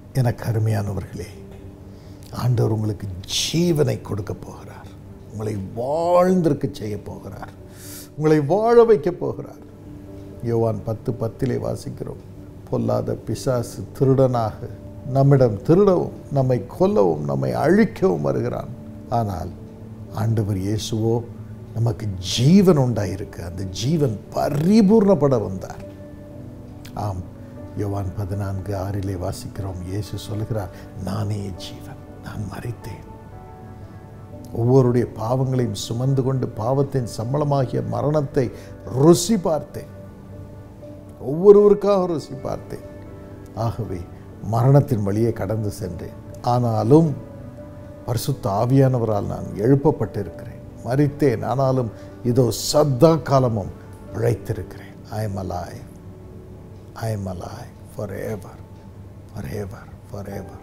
எனக்கு அருமையானவர்களே ஆண்டவர் உங்களுக்கு ஜீவனை கொடுக்க போகிறார் உங்களை வாழ்ந்திருக்க செய்ய போகிறார் உங்களை வாழ வைக்க போகிறார் யோவான் பத்து பத்திலே வாசிக்கிறோம் பொல்லாத பிசாசு திருடனாக நம்மிடம் திருடவும் நம்மை கொல்லவும் நம்மை அழிக்கவும் வருகிறான் ஆனால் ஆண்டவர் இயேசுவோ நமக்கு ஜீவன் உண்டாயிருக்கு அந்த ஜீவன் பரிபூர்ணப்பட வந்தார் ஆம் யோவான் பதினான்கு ஆறிலே வாசிக்கிறோம் இயேசு சொல்கிறார் நானே ஜீவன் நான் மறித்தேன் ஒவ்வொருடைய பாவங்களையும் சுமந்து கொண்டு பாவத்தின் சம்பளமாகிய மரணத்தை ருசி பார்த்தேன் ஒவ்வொருவருக்காக ருசி பார்த்தேன் ஆகவே மரணத்தின் வழியே கடந்து சென்றேன் ஆனாலும் பரிசுத்த ஆவியானவரால் நான் எழுப்பப்பட்டிருக்கிறேன் மறித்தேன் ஆனாலும் இதோ சதா காலமும் பிழைத்திருக்கிறேன் I am alive I am alive forever forever forever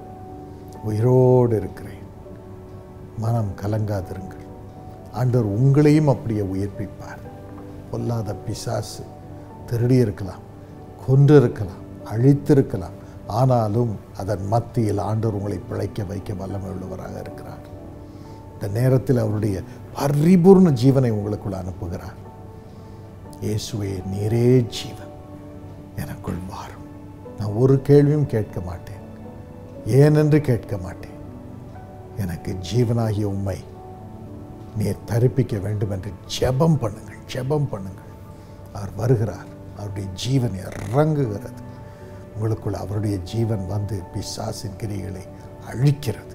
உயிரோடு இருக்கிறேன் மனம் கலங்காதிருங்கள் ஆண்டவர் உங்களையும் அப்படியே உயிர்ப்பிப்பார் பொல்லாத பிசாசு திருடி இருக்கலாம் கொன்று இருக்கலாம் அழித்திருக்கலாம் ஆனாலும் அதன் மத்தியில் ஆண்டவர் உங்களை பிழைக்க வைக்க வல்லமை உள்ளவராக இருக்கிறார் இந்த நேரத்தில் அவருடைய பரிபூர்ண ஜீவனை உங்களுக்குள் அனுப்புகிறார் இயேசுவே நீரே ஜீவன் எனக்குள் வாரும் நான் ஒரு கேள்வியும் கேட்க மாட்டேன் ஏனென்று கேட்க மாட்டேன் எனக்கு ஜீவனாகிய உண்மை நீர் தரிப்பிக்க வேண்டும் என்று ஜெபம் பண்ணுங்கள் ஜெபம் பண்ணுங்கள் அவர் வருகிறார் அவருடைய ஜீவன் இறங்குகிறது உங்களுக்குள் அவருடைய ஜீவன் வந்து பிசாசின் கிரிகளை அழிக்கிறது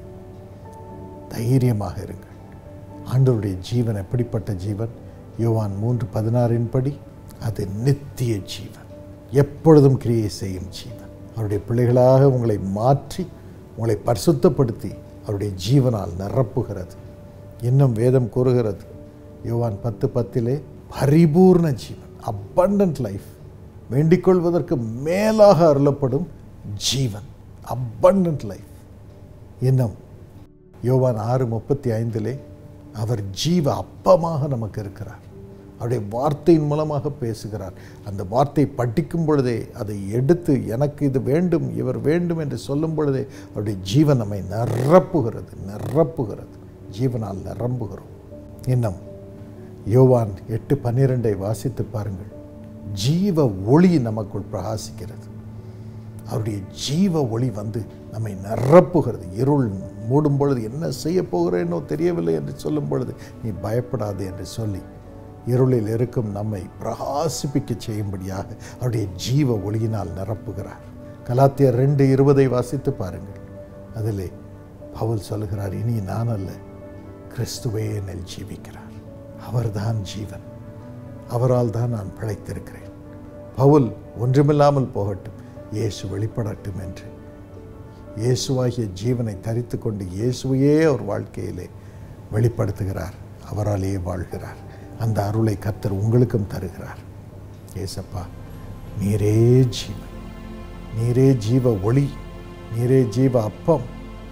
தைரியமாக இருங்கள் ஆண்டவருடைய ஜீவன் எப்படிப்பட்ட ஜீவன் யோவான் மூன்று பதினாறின் படி அது நித்திய ஜீவன் எப்பொழுதும் கிரியை செய்யும் ஜீவன் அவருடைய பிள்ளைகளாக உங்களை மாற்றி உங்களை பரிசுத்தப்படுத்தி அவருடைய ஜீவனால் நிரப்புகிறது இன்னும் வேதம் கூறுகிறது யோவான் பத்து பத்திலே பரிபூர்ண ஜீவன் abundant லைஃப் வேண்டிக் கொள்வதற்கு மேலாக அருளப்படும் ஜீவன் abundant லைஃப் இன்னும் யோவான் ஆறு முப்பத்தி ஐந்திலே அவர் ஜீவ அப்பமாக நமக்கு இருக்கிறார் அவருடைய வார்த்தையின் மூலமாக பேசுகிறார் அந்த வார்த்தை படிக்கும் பொழுதே அதை எடுத்து எனக்கு இது வேண்டும் இவர் வேண்டும் என்று சொல்லும் பொழுதே அவருடைய ஜீவன் நம்மை நிரப்புகிறது நிரப்புகிறது ஜீவனால் நிரம்புகிறோம் இன்னும் யோவான் எட்டு பன்னிரெண்டை வாசித்து பாருங்கள் ஜீவ ஒளி நமக்குள் பிரகாசிக்கிறது அவருடைய ஜீவ ஒளி வந்து நம்மை நிரப்புகிறது இருள் மூடும் பொழுது என்ன செய்ய போகிறேனோ தெரியவில்லை என்று சொல்லும் பொழுது நீ பயப்படாது என்று சொல்லி இருளில் இருக்கும் நம்மை பிரகாசிப்பிக்க செய்யும்படியாக அவருடைய ஜீவ ஒளியினால் நிரப்புகிறார் கலாத்தியர் ரெண்டு இருபதை வாசித்து பாருங்கள் அதிலே பவுல் சொல்கிறார் இனி நான் அல்ல கிறிஸ்துவே என்னில் ஜீவிக்கிறார் அவர்தான் ஜீவன் அவரால் தான் நான் பிழைத்திருக்கிறேன் பவுல் ஒன்றுமில்லாமல் போகட்டும் இயேசு வெளிப்படட்டும் என்று இயேசுவாகிய ஜீவனை தரித்து கொண்டு இயேசுவையே அவர் வாழ்க்கையிலே வெளிப்படுத்துகிறார் அவராலேயே வாழ்கிறார் அந்த அருளை கர்த்தர் உங்களுக்கும் தருகிறார் ஏசப்பா நீரே ஜீவன் நீரே ஜீவ ஒளி நீரே ஜீவ அப்பம்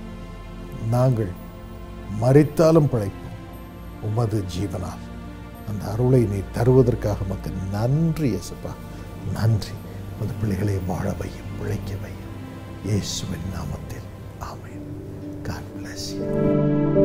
நாங்கள் மறித்தாலும் பிழைப்போம் உமது ஜீவனால் அந்த அருளை நீ தருவதற்காக உமக்கு நன்றி இயேசுப்பா நன்றி உமது பிள்ளைகளை வாழ வையும் பிழைக்க வையும் இயேசுவின் நாமத்தில் ஆமென் காட் bless you